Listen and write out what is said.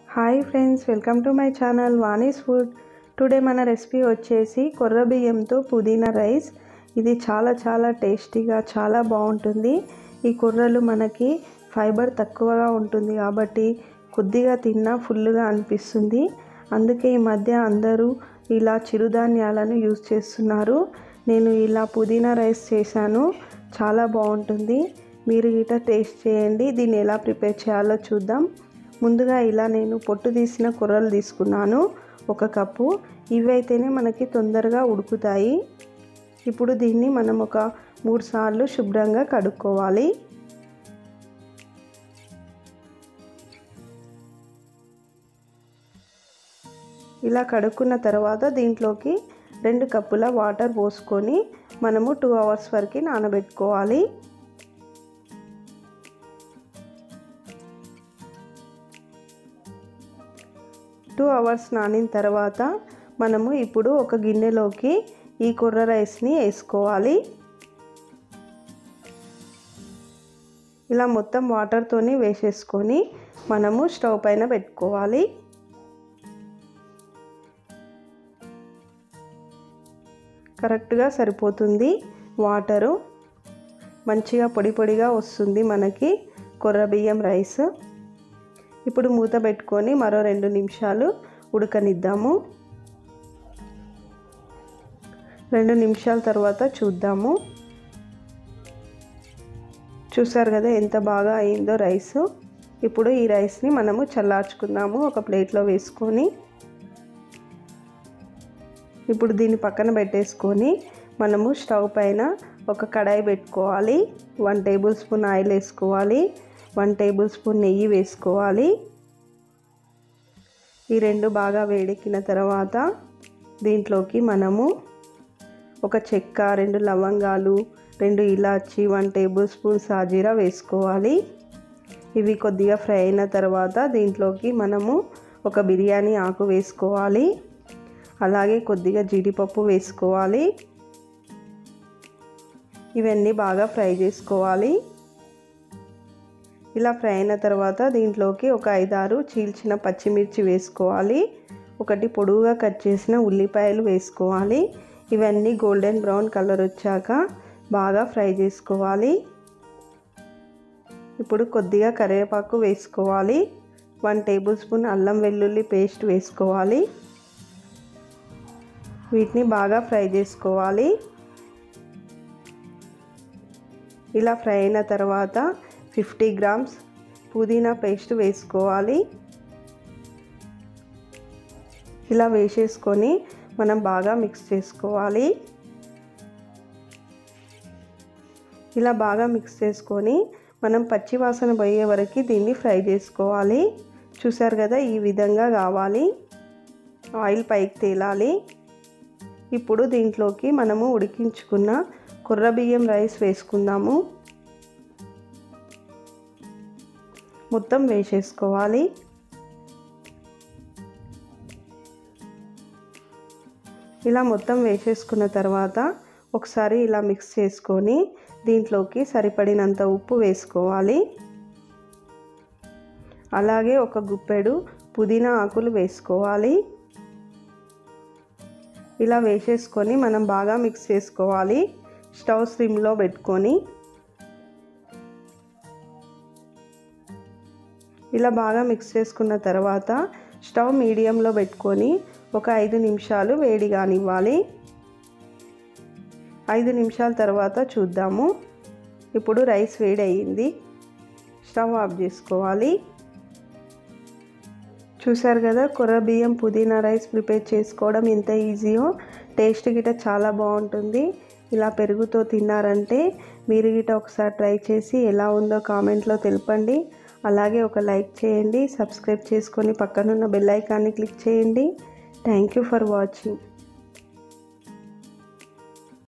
hi friends welcome to my channel Vani's food today మన recipe వచ్చేసి కొర్ర బియ్యంతో పుదీనా రైస్ ఇది చాలా చాలా టేస్టీగా చాలా బాగుంటుంది ఈ కొర్రలు మనకి ఫైబర్ తక్కువగా ఉంటుంది కాబట్టి కొద్దిగా తిన్నా ఫుల్గా అనిపిస్తుంది అందుకే ఈ మధ్య అందరూ ఇలా చిరుధాన్యాలను యూజ్ చేస్తున్నారు నేను ఇలా పుదీనా రైస్ చేశాను చాలా బాగుంటుంది మీరు ఇట టేస్ట్ చేయండి దీన్ని ఎలా ప్రిపేర్ చేయాలో చూద్దాం ముందుగా ఇలా నేను పొట్టు తీసిన కూరలు తీసుకున్నాను ఒక కప్పు ఇవైతేనే మనకి తొందరగా ఉడుకుతాయి ఇప్పుడు దీన్ని మనం ఒక మూడు సార్లు శుభ్రంగా కడుక్కోవాలి ఇలా కడుక్కున్న తర్వాత దీంట్లోకి రెండు కప్పుల వాటర్ పోసుకొని మనము టూ అవర్స్ వరకు నానబెట్టుకోవాలి టూ అవర్స్ నానిన తర్వాత మనము ఇప్పుడు ఒక గిన్నెలోకి ఈ కుర్ర రైస్ని వేసుకోవాలి ఇలా మొత్తం వాటర్తోని వేసేసుకొని మనము స్టవ్ పైన పెట్టుకోవాలి కరెక్ట్గా సరిపోతుంది వాటరు మంచిగా పొడి పొడిగా వస్తుంది మనకి కొర్ర బియ్యం రైస్ ఇప్పుడు మూత పెట్టుకొని మరో రెండు నిమిషాలు ఉడకనిద్దాము రెండు నిమిషాల తర్వాత చూద్దాము చూసారు కదా ఎంత బాగా అయిందో రైస్ ఇప్పుడు ఈ రైస్ని మనము చల్లార్చుకుందాము ఒక ప్లేట్లో వేసుకొని ఇప్పుడు దీన్ని పక్కన పెట్టేసుకొని మనము స్టవ్ పైన ఒక కడాయి పెట్టుకోవాలి వన్ టేబుల్ స్పూన్ ఆయిల్ వేసుకోవాలి వన్ టేబుల్ స్పూన్ నెయ్యి వేసుకోవాలి ఈ రెండు బాగా వేడెక్కిన తర్వాత దీంట్లోకి మనము ఒక చెక్క రెండు లవంగాలు రెండు ఇలాచి వన్ టేబుల్ స్పూన్ సాజీరా వేసుకోవాలి ఇవి కొద్దిగా ఫ్రై అయిన తర్వాత దీంట్లోకి మనము ఒక బిర్యానీ ఆకు వేసుకోవాలి అలాగే కొద్దిగా జీడిపప్పు వేసుకోవాలి ఇవన్నీ బాగా ఫ్రై చేసుకోవాలి ఇలా ఫ్రై అయిన తర్వాత దీంట్లోకి ఒక ఐదారు చీల్చిన పచ్చిమిర్చి వేసుకోవాలి ఒకటి పొడువుగా కట్ చేసిన ఉల్లిపాయలు వేసుకోవాలి ఇవన్నీ గోల్డెన్ బ్రౌన్ కలర్ వచ్చాక బాగా ఫ్రై చేసుకోవాలి ఇప్పుడు కొద్దిగా కరివేపాకు వేసుకోవాలి వన్ టేబుల్ స్పూన్ అల్లం వెల్లుల్లి పేస్ట్ వేసుకోవాలి వీటిని బాగా ఫ్రై చేసుకోవాలి ఇలా ఫ్రై అయిన తర్వాత ఫిఫ్టీ గ్రామ్స్ పుదీనా పేస్ట్ వేసుకోవాలి ఇలా వేసేసుకొని మనం బాగా మిక్స్ చేసుకోవాలి ఇలా బాగా మిక్స్ చేసుకొని మనం పచ్చి వాసన పోయే వరకు దీన్ని ఫ్రై చేసుకోవాలి చూసారు కదా ఈ విధంగా కావాలి ఆయిల్ పైకి తేలాలి ఇప్పుడు దీంట్లోకి మనము ఉడికించుకున్న కుర్ర బియ్యం రైస్ వేసుకుందాము మొత్తం వేసేసుకోవాలి ఇలా మొత్తం వేసేసుకున్న తర్వాత ఒకసారి ఇలా మిక్స్ చేసుకొని దీంట్లోకి సరిపడినంత ఉప్పు వేసుకోవాలి అలాగే ఒక గుప్పెడు పుదీనా ఆకులు వేసుకోవాలి ఇలా వేసేసుకొని మనం బాగా మిక్స్ చేసుకోవాలి స్టవ్ స్లిమ్లో పెట్టుకొని ఇలా బాగా మిక్స్ చేసుకున్న తర్వాత స్టవ్ మీడియంలో పెట్టుకొని ఒక ఐదు నిమిషాలు వేడి కానివ్వాలి ఐదు నిమిషాల తర్వాత చూద్దాము ఇప్పుడు రైస్ వేడి అయ్యింది స్టవ్ ఆఫ్ చేసుకోవాలి చూసారు కదా కొర్ర బియ్యం పుదీనా రైస్ ప్రిపేర్ చేసుకోవడం ఎంత ఈజీయో టేస్ట్ గిట చాలా బాగుంటుంది ఇలా పెరుగుతో తిన్నారంటే మీరు గిట ఒకసారి ట్రై చేసి ఎలా ఉందో కామెంట్లో తెలపండి అలాగే ఒక లైక్ చేయండి సబ్స్క్రైబ్ చేసుకొని పక్కనున్న బెల్ ఐకాన్ని క్లిక్ చేయండి థ్యాంక్ యూ ఫర్ వాచింగ్